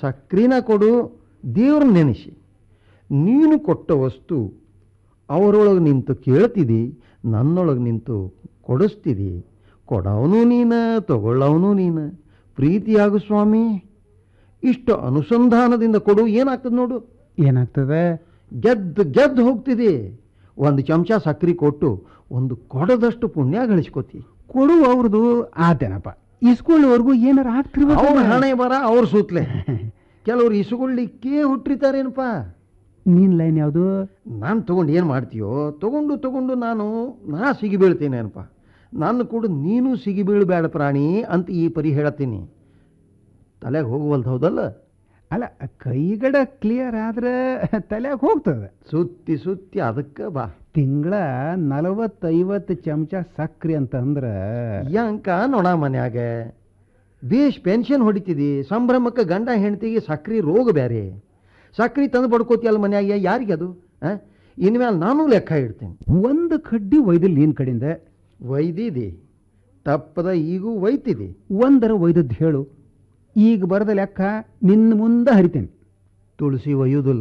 ಸಕ್ರಿನ ಕೊಡು ದೇವ್ರ ನೆನೆಸಿ ನೀನು ಕೊಟ್ಟ ವಸ್ತು ಅವರೊಳಗೆ ನಿಂತು ಕೇಳ್ತಿದಿ ನನ್ನೊಳಗೆ ನಿಂತು ಕೊಡಿಸ್ತಿದಿ ಕೊಡವನು ನೀನ ತಗೊಳ್ಳವನು ನೀನ ಪ್ರೀತಿಯಾಗು ಸ್ವಾಮಿ ಇಷ್ಟು ಅನುಸಂಧಾನದಿಂದ ಕೊಡು ಏನಾಗ್ತದೆ ನೋಡು ಏನಾಗ್ತದೆ ಗೆದ್ದು ಗೆದ್ದು ಹೋಗ್ತಿದೆ ಒಂದು ಚಮಚ ಸಕ್ರೆ ಕೊಟ್ಟು ಒಂದು ಕೊಡದಷ್ಟು ಪುಣ್ಯ ಗಳಿಸ್ಕೋತಿ ಕೊಡು ಅವ್ರದ್ದು ಆತೇನಪ್ಪ ಇಸ್ಕೊಳ್ಳೋವರೆಗೂ ಏನಾರ ಅವ್ರ ಆಗ್ತಿರ್ಬೇಕು ಹಣೆ ಬರ ಅವ್ರ ಸೂತ್ಲೆ ಕೆಲವ್ರು ಇಸುಗೊಳ್ಳಿಕ್ಕೆ ಹುಟ್ಟಿರ್ತಾರೇನಪ್ಪ ನೀನ್ ಲೈನ್ ಯಾವುದು ನಾನು ತಗೊಂಡು ಏನು ಮಾಡ್ತೀಯೋ ತಗೊಂಡು ತಗೊಂಡು ನಾನು ನಾ ಸಿಗಿ ಬೀಳ್ತೇನೇನಪ್ಪ ನನ್ನ ಕೂಡ ನೀನು ಸಿಗಿ ಬೀಳಬೇಡ ಪ್ರಾಣಿ ಅಂತ ಈ ಪರಿ ಹೇಳತ್ತೀನಿ ತಲೆಗೆ ಹೋಗುವಲ್ದು ಹೌದಲ್ಲ ಅಲ್ಲ ಕೈಗಡ ಕ್ಲಿಯರ್ ಆದ್ರೆ ತಲೆಯಾಗ ಹೋಗ್ತದೆ ಸುತ್ತಿ ಸುತ್ತಿ ಅದಕ್ಕೆ ಬಾ ತಿಂಗಳ ನಲವತ್ತೈವತ್ತು ಚಮಚ ಸಕ್ರಿ ಅಂತಂದ್ರೆ ಯಾಂಕ ನೋಡ ಮನ್ಯಾಗ ಬೇಷ್ ಪೆನ್ಷನ್ ಹೊಡಿತಿದಿ ಸಂಭ್ರಮಕ್ಕೆ ಗಂಡ ಹೆಂಡತಿಗೆ ಸಕ್ರಿ ರೋಗ ಬೇರೆ ಸಕ್ರಿ ತಂದು ಬಡ್ಕೋತಿಯಲ್ಲ ಮನ್ಯಾಗ ಯಾರಿಗೆ ಅದು ಆ? ಇನ್ಮೇಲೆ ನಾನು ಲೆಕ್ಕ ಇಡ್ತೀನಿ ಒಂದು ಕಡ್ಡಿ ಒಯ್ದಿಲ್ಲ ನಿನ್ ಕಡೆಯಿಂದ ಒಯ್ದಿದಿ ತಪ್ಪದ ಈಗೂ ಒಯ್ತಿದಿ ಒಂದರ ಒಯ್ದದ್ದು ಹೇಳು ಈಗ ಬರದ ಲೆಕ್ಕ ನಿನ್ನ ಮುಂದೆ ಹರಿತೇನೆ ತುಳಸಿ ಒಯ್ಯುವುದಿಲ್ಲ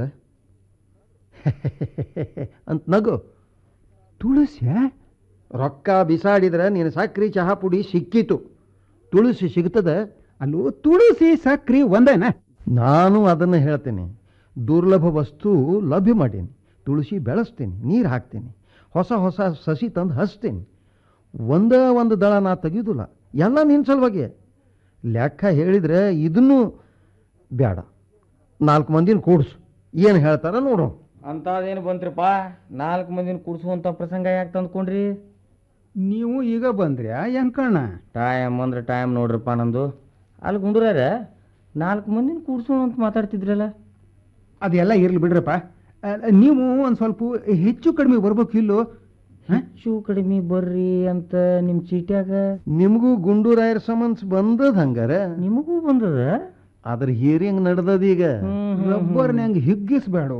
ಅಂತ ನಗು ತುಳಸಿ ರೊಕ್ಕ ಬಿಸಾಡಿದ್ರೆ ನೀನು ಸಕ್ರಿ ಚಹಾ ಪುಡಿ ಸಿಕ್ಕಿತು ತುಳಸಿ ಸಿಗ್ತದ ಅಲ್ಲೋ ತುಳಸಿ ಸಕ್ರಿ ಒಂದೇನ ನಾನು ಅದನ್ನು ಹೇಳ್ತೇನೆ ದುರ್ಲಭ ವಸ್ತು ಲಭ್ಯ ಮಾಡೀನಿ ತುಳಸಿ ಬೆಳೆಸ್ತೀನಿ ನೀರು ಹಾಕ್ತೀನಿ ಹೊಸ ಹೊಸ ಸಸಿ ತಂದು ಹಚ್ತೀನಿ ಒಂದೇ ಒಂದು ದಳ ನಾ ತೆಗೆಯೋದಿಲ್ಲ ಎಲ್ಲ ನಿನ್ನ ಸಲುವಾಗಿ ಲೆಕ್ಕ ಹೇಳಿದರೆ ಇದನ್ನು ಬೇಡ ನಾಲ್ಕು ಮಂದಿನ ಕೂಡ್ಸು ಏನು ಹೇಳ್ತಾರ ನೋಡು ಅಂತದೇನು ಬಂತ್ರಿಪ್ಪ ನಾಲ್ಕು ಮಂದಿನ ಕುಡ್ಸುವಂಥ ಪ್ರಸಂಗ ಯಾಕೆ ತಂದ್ಕೊಂಡ್ರಿ ನೀವು ಈಗ ಬಂದ್ರ್ಯಾ ಯಂಕಣ್ಣ ಟೈಮ್ ಅಂದ್ರೆ ಟೈಮ್ ನೋಡ್ರಪ್ಪ ನಂದು ಅಲ್ಲಿ ಗುಂಡ್ರಾರ ನಾಲ್ಕು ಮಂದಿನ ಕೂಡ್ಸೋಣ ಅಂತ ಮಾತಾಡ್ತಿದ್ರಲ್ಲ ಅದೆಲ್ಲ ಇರ್ಲಿ ಬಿಡ್ರಪ್ಪ ಆ, ನೀವು ಒಂದು ಸ್ವಲ್ಪ ಹೆಚ್ಚು ಕಡಿಮೆ ಬರ್ಬೇಕು ಇಲ್ಲೋ ಹ? ಹೆಚ್ಚು ಕಡಿಮೆ ಬರ್ರಿ ಅಂತ ನಿಮ್ಮ ಚೀಟ್ಯಾಗ ನಿಮಗೂ ಗುಂಡೂರಾಯರ ಸಮನ್ಸ್ ಬಂದದ ಹಂಗಾರ ನಿಮಗೂ ಬಂದದ ಅದ್ರ ಹಿಯರಿಂಗ್ ನಡೆದದ ಈಗ ರಬ್ಬರ್ನ್ಯಾಂಗ ಹಿಗ್ಗಿಸ್ಬೇಡೋ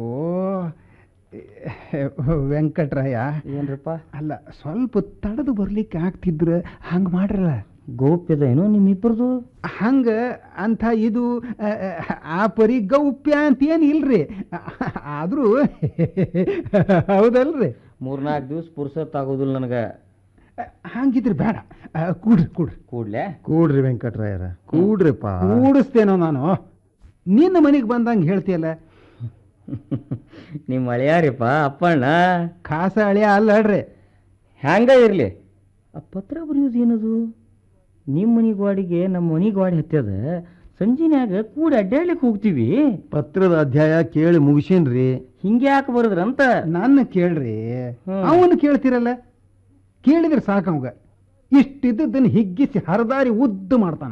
ವೆಂಕಟ್ರಾಯ ಏನ್ರಪ್ಪ ಅಲ್ಲ ಸ್ವಲ್ಪ ತಡೆದು ಬರ್ಲಿಕ್ಕೆ ಆಗ್ತಿದ್ರ ಹಂಗೆ ಮಾಡ್ರಲ್ಲ ಗೋಪ್ಯದ ಏನೋ ನಿಮ್ಮಿಬ್ಬರದು ಹಂಗ ಅಂಥ ಇದು ಆ, ಆ ಪರಿ ಗೌಪ್ಯ ಅಂತ ಏನು ಇಲ್ರಿ ಆದರೂ ಹೌದಲ್ರಿ ಮೂರ್ನಾಲ್ಕು ದಿವ್ಸ ಪುರ್ಸತ್ ಆಗೋದಿಲ್ಲ ನನಗೆ ಹಂಗಿದ್ರೆ ಬೇಡ ಆ, ಕೂಡ್ರಿ ಕೂಡ್ರಿ ಕೂಡ್ಲೆ ಕೂಡ್ರಿ ವೆಂಕಟ್ರಾಯರ ಕೂಡ್ರಿಪ್ಪ ಕೂಡಿಸ್ತೇನೋ ನಾನು ನಿನ್ನ ಮನೆಗೆ ಬಂದಂಗೆ ಹೇಳ್ತೀಯಲ್ಲ ನಿಮ್ಮ ಅಳಿಯಾರಿಪ್ಪ ಅಪ್ಪಣ್ಣ ಖಾಸ ಅಳಿಯ ಅಲ್ಲಡ್ರಿ ಹ್ಯಾಂಗ ಇರಲಿ ಆ ಪತ್ರ ಬರೆಯೋದು ಏನದು ನಿಮ್ಮ ಮನೆ ಗಾಡಿಗೆ ನಮ್ಮ ಮನೆ ಗಾಡಿ ಹತ್ಯದ ಸಂಜಿನ್ಯಾಗ ಕೂಡಿ ಅಡ್ಡಾಡ್ಲಿಕ್ಕೆ ಹೋಗ್ತೀವಿ ಪತ್ರದ ಅಧ್ಯಾಯ ಕೇಳಿ ಮುಗಿಸೀನ್ರಿ ಹಿಂಗೆ ಯಾಕೆ ಬರೋದ್ರಂತ ನನ್ನ ಕೇಳ್ರಿ ಹ್ಮ್. ಅವನು ಕೇಳ್ತಿರಲ್ಲ ಕೇಳಿದ್ರೆ ಸಾಕು ಅವಂಗ ಇಷ್ಟಿದ್ದದನ್ನು ಹಿಗ್ಗಿಸಿ ಹರದಾರಿ ಉದ್ದು ಮಾಡ್ತಾನ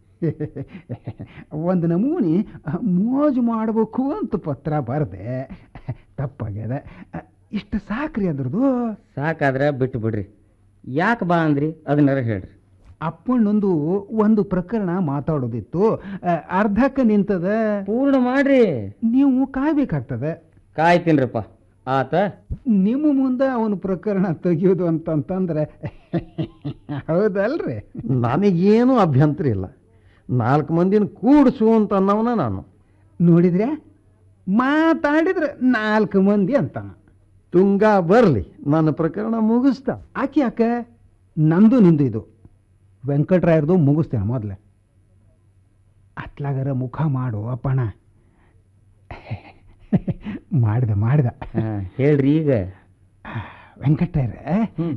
ಒಂದು ನಮೂನಿ ಮೋಜು ಮಾಡಬೇಕು ಅಂತ ಪತ್ರ ಬರದೆ ತಪ್ಪಾಗ್ಯದ ಇಷ್ಟು ಸಾಕ್ರಿ ಅದ್ರದ್ದು ಸಾಕಾದ್ರೆ ಬಿಟ್ಟು ಬಿಡ್ರಿ ಯಾಕೆ ಬಾ ಅಂದ್ರಿ ಅದನ್ನಾರ ಹೇಳ್ರಿ ಅಪ್ಪಣ್ಣೊಂದು ಒಂದು ಪ್ರಕರಣ ಮಾತಾಡೋದಿತ್ತು ಆ, ಅರ್ಧಕ್ಕೆ ನಿಂತದ ಪೂರ್ಣ ಮಾಡ್ರಿ ನೀವು ಕಾಯ್ಬೇಕಾಗ್ತದೆ ಕಾಯ್ತೀನ್ರಪ್ಪ ಆತ ನಿಮ್ಮ ಮುಂದೆ ಅವನ ಪ್ರಕರಣ ತೆಗಿಯೋದು ಅಂತಂತಂದ್ರೆ ಹೌದಲ್ರಿ ನನಗೇನು ಅಭ್ಯಂತರ ಇಲ್ಲ ನಾಲ್ಕು ಮಂದಿನ ಕೂಡಿಸು ಅಂತ ಅನ್ನವನ ನಾನು ನೋಡಿದ್ರೆ ಮಾತಾಡಿದ್ರೆ ನಾಲ್ಕು ಮಂದಿ ಅಂತಾನ ತುಂಗ ಬರಲಿ ನನ್ನ ಪ್ರಕರಣ ಮುಗಿಸ್ತಾ ಆಕೆ ಯಾಕ ನಂದು ನಿಂದು ಇದು ವೆಂಕಟ್ರಾಯರ್ದು ಮುಗಿಸ್ತೇನೆ ಮೊದಲೇ ಅತ್ಲಾಗರ ಮುಖ ಮಾಡು ಅಪ್ಪಣ ಮಾಡಿದ ಮಾಡಿದ ಹಾ, ಹೇಳ್ರಿ ಈಗ ವೆಂಕಟಯ್ಯರ ಹ್ಮ್.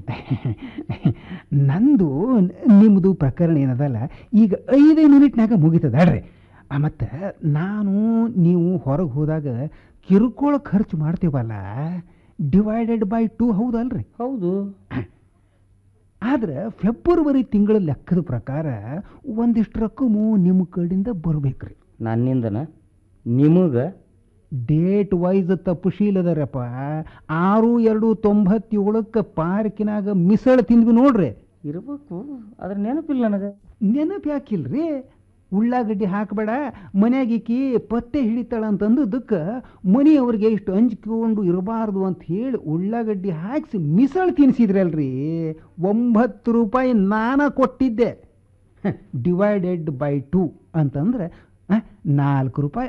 ನಂದು ನಿಮ್ಮದು ಪ್ರಕರಣ ಏನದಲ್ಲ ಈಗ ಐದೇ ಮಿನಿಟ್ನಾಗ ಮುಗಿತದಳ್ರಿ ಮತ್ತು ನಾನು ನೀವು ಹೊರಗೆ ಹೋದಾಗ ಕಿರುಕುಳ ಖರ್ಚು ಮಾಡ್ತೀವಲ್ಲ ಡಿವೈಡೆಡ್ ಬೈ ಟೂ ಹೌದಲ್ರಿ ಹೌದು ಆದ್ರೆ ಫೆಬ್ರವರಿ ತಿಂಗಳ ಲೆಕ್ಕದ ಪ್ರಕಾರ ಒಂದಿಷ್ಟು ರೊಕ್ಕಮು ನಿಮ್ಮ ಕಡೆಯಿಂದ ಬರ್ಬೇಕ್ರಿ ನನ್ನಿಂದನ ನಿಮಗ ಡೇಟ್ ವೈಸ್ ತಪ್ಪುಶೀಲದರಪ್ಪ ಆರು ಎರಡು ತೊಂಬತ್ತೇಳಕ್ಕೆ ಪಾರ್ಕಿನಾಗ ಮಿಸಳ ತಿಂದ್ವಿ ನೋಡ್ರಿ ಇರ್ಬೇಕು ಅದ್ರ ನೆನಪಿಲ್ಲ ನನಗೆ ನೆನಪು ಯಾಕಿಲ್ರಿ ಉಳ್ಳಾಗಡ್ಡಿ ಹಾಕಬೇಡ ಮನ್ಯಾಗ ಈಕಿ ಪತ್ತೆ ಹಿಡಿತಾಳ ಅಂತಂದದಕ್ಕೆ ಮನೆಯವ್ರಿಗೆ ಇಷ್ಟು ಹಂಚ್ಕೊಂಡು ಇರಬಾರ್ದು ಅಂತ ಹೇಳಿ ಉಳ್ಳಾಗಡ್ಡಿ ಹಾಕಿಸಿ ಮಿಸಳು ತಿನ್ಸಿದ್ರಲ್ರಿ ಒಂಬತ್ತು ರೂಪಾಯಿ ನಾನ ಕೊಟ್ಟಿದ್ದೆ ಡಿವೈಡೆಡ್ ಬೈ ಟು ಅಂತಂದ್ರೆ ಆ, ನಾಲ್ಕು ರೂಪಾಯಿ